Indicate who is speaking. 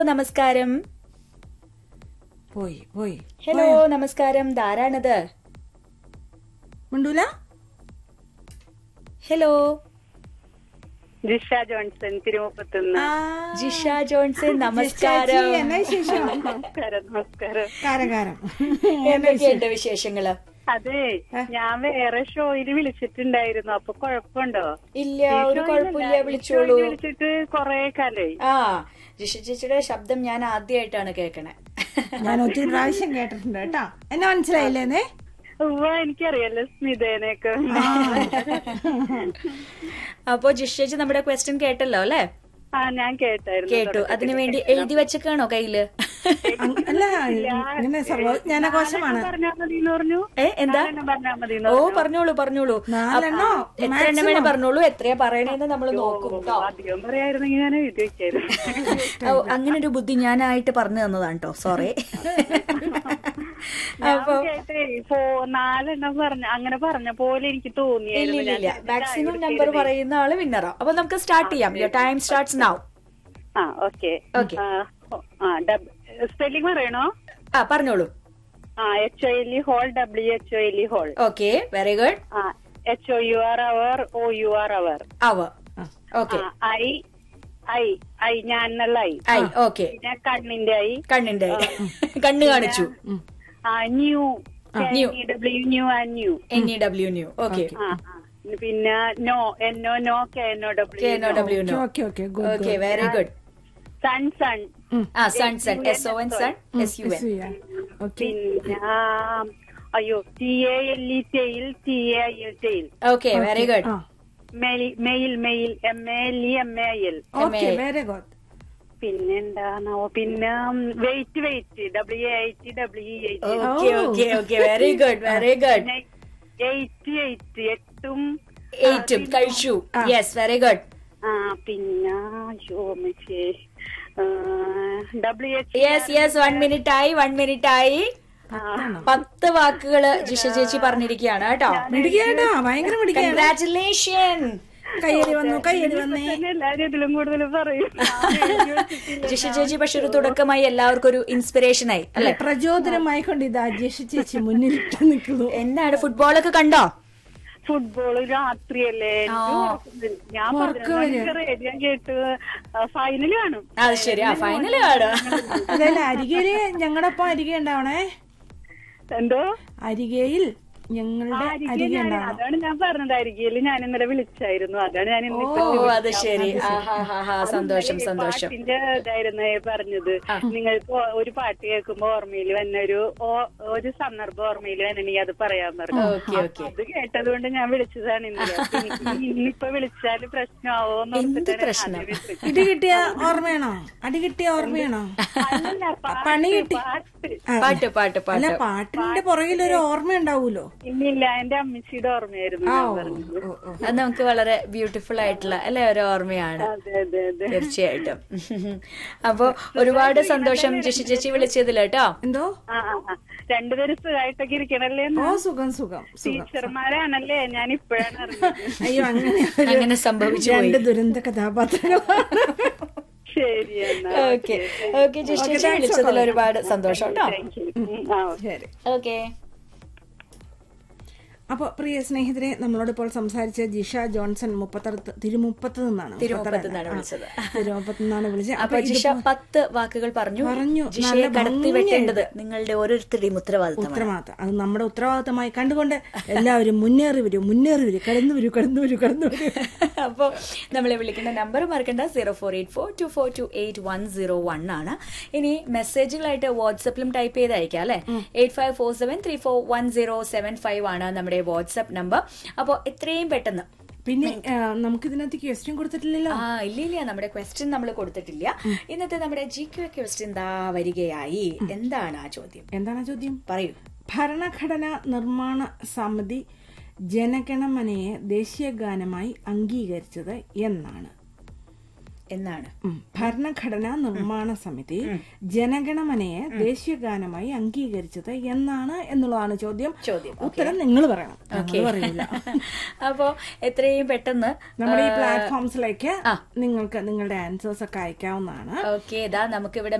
Speaker 1: നമസ്കാരം
Speaker 2: പോയി പോയി
Speaker 1: ഹലോ നമസ്കാരം ധാരാണത്
Speaker 2: മിണ്ടൂല
Speaker 1: ഹലോ
Speaker 3: ജിഷ ജോൺസൺ തിരുമുപ്പത്തുനിന്ന്
Speaker 1: ജിഷ ജോൺസൺ നമസ്കാരം
Speaker 2: ചേച്ചി, എന്നാ വിശേഷം
Speaker 3: നമസ്കാരം നമസ്കാരം
Speaker 2: കാരകാരം
Speaker 1: എന്തൊക്കെയുണ്ട് വിശേഷങ്ങള്
Speaker 3: അതെ ഞാൻ വേറെ ഷോയിൽ വിളിച്ചിട്ടുണ്ടായിരുന്നു അപ്പൊ കുഴപ്പമുണ്ടോ
Speaker 1: ഇല്ല
Speaker 3: ഈ
Speaker 1: ഒരു
Speaker 3: ഷോയിലല്ല,
Speaker 1: കുഴപ്പമില്ല
Speaker 3: ഈ
Speaker 1: വിളിച്ചോളൂ
Speaker 3: ഷോയിൽ വിളിച്ചിട്ട് കൊറേ കാലായി
Speaker 1: ആ ജിഷ ചേച്ചിയുടെ ശബ്ദം ഞാൻ ആദ്യമായിട്ടാണ് കേൾക്കണേ
Speaker 2: ഞാൻ ഒത്തിരി പ്രാവശ്യം കേട്ടിട്ടുണ്ട് കേട്ടോ എന്നെ മനസ്സിലായില്ലേന്നേ
Speaker 3: ഉവ്വ എനിക്കറിയാലോ സ്മിതേനെയൊക്കെ
Speaker 1: അപ്പൊ ജിഷ ചേച്ചി നമ്മുടെ ക്വസ്റ്റ്യൻ കേട്ടല്ലോ അല്ലെ
Speaker 3: ആ ഞാൻ കേട്ടായിരുന്നു
Speaker 1: കേട്ടു അതിനുവേണ്ടി എഴുതി വെച്ചേക്കാണോ കയ്യില്
Speaker 2: അങ്- അല്ല ഇങ്ങനെ സർവജ്ഞാനകോശമാണ്
Speaker 3: പറഞ്ഞാ മതി എന്ന് പറഞ്ഞു
Speaker 1: ഏ എന്താ
Speaker 3: നാലെണ്ണം പറഞ്ഞാ മതി
Speaker 1: ഓ പറഞ്ഞോളൂ പറഞ്ഞോളൂ
Speaker 2: നാലെണ്ണോ?
Speaker 1: എത്ര എണ്ണം വേണം പറഞ്ഞോളൂ എത്രയാ പറയണേന്ന് നമ്മൾ നോക്കും കേട്ടോ
Speaker 3: അധികം പറയായിരുന്നെങ്കിൽ ഞാൻ എഴുതി വെച്ചായിരുന്നു
Speaker 1: ഓ, അങ്ങനെ ഒരു ബുദ്ധി ഞാനായിട്ട് പറഞ്ഞു തന്നതാണ് കേട്ടോ സോറി
Speaker 3: ഞാൻ കേട്ടേ ഇപ്പോ നാലെണ്ണം പറഞ്ഞ അങ്ങനെ പറഞ്ഞ പോലെ എനിക്ക്
Speaker 1: ഇല്ല
Speaker 3: തോന്നിയായിരുന്നു
Speaker 1: ഇല്ല ഇല്ല
Speaker 3: ഞാൻ
Speaker 1: മാക്സിമം നമ്പർ പറയുന്ന ആള് വിന്നറാ അപ്പൊ നമുക്ക് സ്റ്റാർട്ട് ചെയ്യാം യുവർ ടൈം സ്റ്റാർട്ട്സ് നൗ
Speaker 3: ആ ഓക്കെ
Speaker 1: Okay.
Speaker 3: ആ സ്പെല്ലിംഗ് പറയണോ
Speaker 1: ആ പറഞ്ഞോളൂ
Speaker 3: ആ H O L E hole W H O L E hole
Speaker 1: okay very good
Speaker 3: ആ H O U R hour O U R hour
Speaker 1: അവ okay
Speaker 3: I I I ഞാൻ എന്നുള്ള ഐ
Speaker 1: ഐ ഓക്കെ
Speaker 3: പിന്നെ കണ്ണിന്റെ ഐ
Speaker 1: കണ്ണിന്റെ കണ്ണ് കാണിച്ചു
Speaker 3: ആ new
Speaker 1: New.
Speaker 3: W new and new
Speaker 1: N E W new okay
Speaker 3: ആ ആ. പിന്നെ നോ എന്നോ നോ കെ എന്നോ
Speaker 1: K
Speaker 3: W
Speaker 1: N O W no
Speaker 2: okay okay good
Speaker 1: okay very good
Speaker 3: sun sun
Speaker 1: ആ sun sun S O N son S U N
Speaker 2: okay
Speaker 3: പിന്നെ ആ, അയ്യോ T A L E tale T A I L tale
Speaker 1: okay very good
Speaker 2: ആ
Speaker 3: mail mail M A L E M A I L
Speaker 2: okay very good
Speaker 3: പിന്നെ എന്താണോ പിന്നെ wait wait W I T W I T
Speaker 1: okay okay okay very good very good
Speaker 3: eight eight എട്ടും
Speaker 1: എയ്റ്റും കഴിച്ചു yes very good
Speaker 3: ആ പിന്നെ അയ്യോ മറ്റേ W H
Speaker 1: yes yes one minute ആയി വൺ മിനിറ്റ് ആയി പത്ത് വാക്കുകള് ജിഷ ചേച്ചി പറഞ്ഞിരിക്കുകയാണ് കേട്ടോ
Speaker 2: മിടിക്കാട്ടോ ഭയങ്കര മിടിക്കാ
Speaker 1: കൺഗ്രാറ്റുലേഷൻ
Speaker 2: കയ്യടി വന്നു കയ്യടി വന്നേ
Speaker 3: എല്ലാരും ഇതിലും കൂടുതൽ പറയും
Speaker 1: ജിഷ ചേച്ചി പക്ഷെ ഒരു തുടക്കമായി എല്ലാവർക്കും ഒരു ഇൻസ്പിറേഷൻ ആയി അല്ലെ
Speaker 2: പ്രചോദനമായി കൊണ്ട് ഇത് അജേഷ് ചേച്ചി മുന്നിലിട്ട് നിൽക്കുന്നു
Speaker 1: എന്താണ് ഫുട്ബോളൊക്കെ കണ്ടോ
Speaker 3: ഫുട്ബോള് രാത്രിയല്ലേ എനിക്ക് ഉറക്കം- ഞാൻ പതിനൊന്ന് റേഡിയോ കേട്ട് ഫൈനൽ കാണും
Speaker 1: അത് ശരി ആ ഫൈനൽ കാണാം
Speaker 2: അതല്ല അരികയില് ഞങ്ങളുടെ ഒപ്പം അരികെ ഉണ്ടാവണേ
Speaker 3: എന്തോ
Speaker 2: അരികയിൽ ഞങ്ങളുടെ
Speaker 3: അരികെ
Speaker 2: അരികെ
Speaker 3: ഞാൻ
Speaker 2: ഉണ്ടാവണം
Speaker 3: അതാണ് ഞാൻ പറഞ്ഞത് അരികയിൽ ഞാൻ ഇന്നലെ വിളിച്ചായിരുന്നു അതാണ് ഞാൻ ഇന്ന്
Speaker 1: ഓ അത് ശരി ആ ഹാ ഹാ ഹാ സന്തോഷം സന്തോഷം
Speaker 3: പാട്ടിന്റെ ഇതായിരുന്നു പറഞ്ഞത് നിങ്ങൾക്ക് ഒരു പാട്ട് കേൾക്കുമ്പോ ഓർമ്മയിൽ വന്ന ഒരു ഓ- ഒരു സന്ദർഭം ഓർമ്മയിൽ വന്നെങ്കിൽ അത് പറയാൻ പറഞ്ഞു
Speaker 1: ഓക്കെ ഓക്കെ
Speaker 3: അത് കേട്ടത് കൊണ്ട് ഞാൻ വിളിച്ചതാണ് ഇന്നലെ അപ്പൊ എനിക്ക് ഇന്നിപ്പോ വിളിച്ചാല് പ്രശ്നമാവോന്ന്
Speaker 1: എന്ത്
Speaker 3: ഓർത്തിട്ടാണ്
Speaker 1: പ്രശ്നം?
Speaker 3: ആദ്യം വിളിച്ചത്.
Speaker 2: ഇടി കിട്ടിയ ഓർമ്മയാണോ അടി കിട്ടിയ ഓർമ്മയാണോ
Speaker 3: അല്ലല്ല, പാട്ട്,
Speaker 2: പണി കിട്ടി.
Speaker 3: പാട്ട്.
Speaker 2: ആ,
Speaker 1: പാട്ട് പാട്ട്
Speaker 2: അല്ല
Speaker 1: പാട്ട്
Speaker 2: പാട്ടിന്റെ പുറകിൽ ഒരു ഓർമ്മ ഉണ്ടാവൂലോ
Speaker 3: ഇല്ലില്ല എന്റെ അമ്മച്ചിയുടെ ഓർമ്മയായിരുന്നു
Speaker 2: ആ
Speaker 3: ഞാൻ
Speaker 2: ഓ,
Speaker 3: പറഞ്ഞത്
Speaker 2: ഓ, ഓ.
Speaker 1: അത് നമുക്ക് വളരെ ബ്യൂട്ടിഫുൾ ആയിട്ടുള്ള അല്ലേ ഒരു ഓർമ്മയാണ്
Speaker 3: അതെ അതെ അതെ
Speaker 1: തീർച്ചയായിട്ടും അപ്പൊ ഒരുപാട് സന്തോഷം ജിഷി ചേച്ചി വിളിച്ചതിൽ കേട്ടോ
Speaker 2: എന്തോ
Speaker 3: ആ ആ ആ. രണ്ടുപേരും സുഖമായിട്ടൊക്കെ ഇരിക്കണല്ലേ എന്ന്?
Speaker 2: ഓ സുഖം സുഖം സുഖം
Speaker 3: ടീച്ചർമാരാണല്ലേ ഞാൻ ഇപ്പോഴാണ് അറിഞ്ഞത്
Speaker 2: അയ്യോ അങ്ങനെ ഒരു
Speaker 1: അങ്ങനെ സംഭവിച്ചു പോയി
Speaker 2: രണ്ട് ദുരന്ത കഥാപാത്രങ്ങളാണ്
Speaker 3: ശരി എന്നാ
Speaker 1: ഓക്കെ ഓക്കെ ജിഷി ചേച്ചി വിളിച്ചതിൽ ഒരുപാട് സന്തോഷം കേട്ടോ
Speaker 3: താങ്ക് യു ഉം, ആ ഓക്കെ.
Speaker 2: ശരി
Speaker 1: ഓക്കെ
Speaker 2: അപ്പൊ പ്രിയ സ്നേഹിതരെ നമ്മളോടിപ്പോൾ സംസാരിച്ച ജിഷ ജോൺസൺ മുപ്പത്തടുത്ത് തിരുമുപ്പത്ത് നിന്നാണ്
Speaker 1: തിരുമുപ്പത്ത് നിന്നാണ് വിളിച്ചത്
Speaker 2: തിരുമുപ്പത്ത് നിന്നാണ് വിളിച്ചത്
Speaker 1: അപ്പൊ ജിഷ പത്ത് വാക്കുകൾ പറഞ്ഞു
Speaker 2: പറഞ്ഞു.
Speaker 1: ജിഷയെ
Speaker 2: നല്ല
Speaker 1: കടത്തി
Speaker 2: ഭംഗിയായിട്ട്.
Speaker 1: വെട്ടേണ്ടത് നിങ്ങളുടെ ഓരോരുത്തരുടെയും ഉത്തരവാദിത്തമാണ്
Speaker 2: ഉത്തരവാദിത്തം അത് നമ്മുടെ ഉത്തരവാദിത്തമായി കണ്ടുകൊണ്ട് എല്ലാവരും മുന്നേറി വരൂ മുന്നേറി വരൂ കടന്നു വരൂ കടന്നു വരൂ കടന്നു വരൂ
Speaker 1: അപ്പോൾ നമ്മളെ വിളിക്കേണ്ട നമ്പർ മറക്കണ്ട zero four eight four two four two eight one zero one ആണ് ഇനി മെസ്സേജുകളായിട്ട് വാട്സപ്പിലും ടൈപ്പ് ചെയ്ത് അയക്കാം അല്ലെ eight five four seven three four one zero seven five ആണ് നമ്മുടെ വാട്സപ്പ് നമ്പർ അപ്പോൾ എത്രയും പെട്ടെന്ന്
Speaker 2: പിന്നെ ആ, നമുക്ക് ഇതിനകത്ത് ക്വസ്റ്റ്യൻ കൊടുത്തിട്ടില്ലല്ലോ
Speaker 1: ആ ഇല്ല ഇല്ല നമ്മുടെ ക്വസ്റ്റ്യൻ നമ്മൾ കൊടുത്തിട്ടില്ല ഇന്നത്തെ നമ്മുടെ ജി ക്യു ക്വസ്റ്റ്യൻ ദാ വരികയായി എന്താണ് ആ ചോദ്യം
Speaker 2: എന്താണ് ചോദ്യം
Speaker 1: പറയൂ
Speaker 2: ഭരണഘടന നിർമ്മാണ സമിതി ജനഗണമനയെ ദേശീയ ഗാനമായി അംഗീകരിച്ചത് എന്നാണ്
Speaker 1: എന്നാണ്
Speaker 2: ഉം. ഭരണഘടനാ നിർമ്മാണ സമിതി ജനഗണമനയെ ദേശീയ ഗാനമായി അംഗീകരിച്ചത് എന്നാണ് എന്നുള്ളതാണ് ചോദ്യം
Speaker 1: ചോദ്യം,
Speaker 2: ഉത്തരം നിങ്ങൾ പറയണം ഞങ്ങൾ പറയില്ല
Speaker 1: അപ്പോ എത്രയും പെട്ടെന്ന്
Speaker 2: നമ്മുടെ ഈ പ്ലാറ്റ്ഫോംസിലേക്ക് നിങ്ങൾക്ക് നിങ്ങളുടെ ആൻസേഴ്സ് ഒക്കെ അയക്കാവുന്നതാണ്
Speaker 1: ഓക്കെ ഇതാ നമുക്കിവിടെ